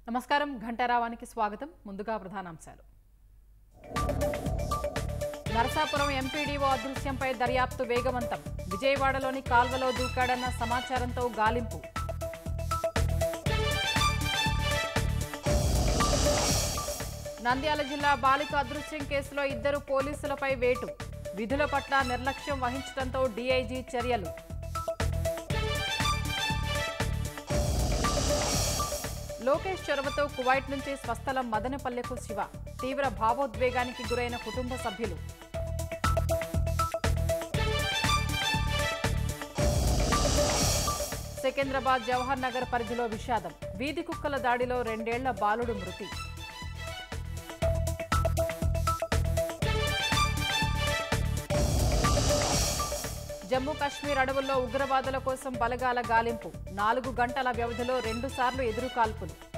నమస్కారం ఘంటారావానికి స్వాగతం ముందుగా ప్రధానాంశాలు నరసాపురం ఎంపీడీఓ అదృశ్యంపై దర్యాప్తు వేగవంతం విజయవాడలోని కాల్వలో దూకాడన్న సమాచారంతో గాలింపు నంద్యాల జిల్లా బాలిక అదృశ్యం కేసులో ఇద్దరు పోలీసులపై వేటు విధుల పట్ల నిర్లక్ష్యం వహించడంతో డీఐజీ చర్యలు లోకేష్ చొరవతో కువైట్ నుంచి స్వస్థలం మదనపల్లెకు శివ తీవ్ర భావోద్వేగానికి గురైన కుటుంబ సభ్యులు సికింద్రాబాద్ జవహర్ నగర్ పరిధిలో విషాదం వీధి కుక్కల దాడిలో రెండేళ్ల బాలుడు మృతి జమ్మూ కాశ్మీర్ అడవుల్లో ఉగ్రవాదుల కోసం బలగాల గాలింపు నాలుగు గంటల వ్యవధిలో రెండుసార్లు ఎదురు కాల్పులు